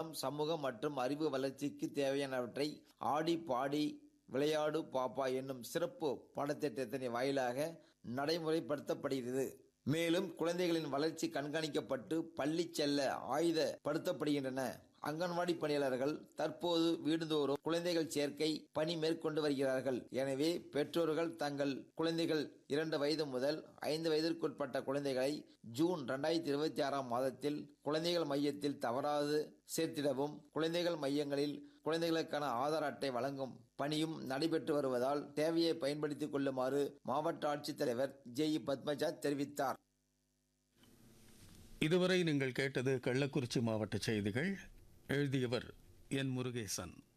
பொருளாதாரம் சமூகம் மற்றும் அறிவு வளர்ச்சிக்கு தேவையானவற்றை ஆடி பாடி விளையாடு பாப்பா என்னும் சிறப்பு பாடத்திட்டத்தின் வாயிலாக நடைமுறைப்படுத்தப்படுகிறது மேலும் குழந்தைகளின் வளர்ச்சி கண்காணிக்கப்பட்டு பள்ளி செல்ல ஆயுதப்படுத்தப்படுகின்றன அங்கன்வாடி பணியாளர்கள் தற்போது வீடுதோறும் குழந்தைகள் சேர்க்கை பணி மேற்கொண்டு வருகிறார்கள் எனவே பெற்றோர்கள் தங்கள் குழந்தைகள் இரண்டு வயது முதல் ஐந்து வயதிற்குட்பட்ட குழந்தைகளை ஜூன் இரண்டாயிரத்தி இருபத்தி ஆறாம் மாதத்தில் குழந்தைகள் மையத்தில் தவறாது சேர்த்திடவும் குழந்தைகள் மையங்களில் குழந்தைகளுக்கான ஆதார் அட்டை வழங்கும் பணியும் நடைபெற்று வருவதால் தேவையை பயன்படுத்திக் கொள்ளுமாறு மாவட்ட ஆட்சித்தலைவர் ஜே இ பத்மஜா தெரிவித்தார் இதுவரை நீங்கள் கேட்டது கள்ளக்குறிச்சி மாவட்ட செய்திகள் எழுதியவர் என் முருகேசன்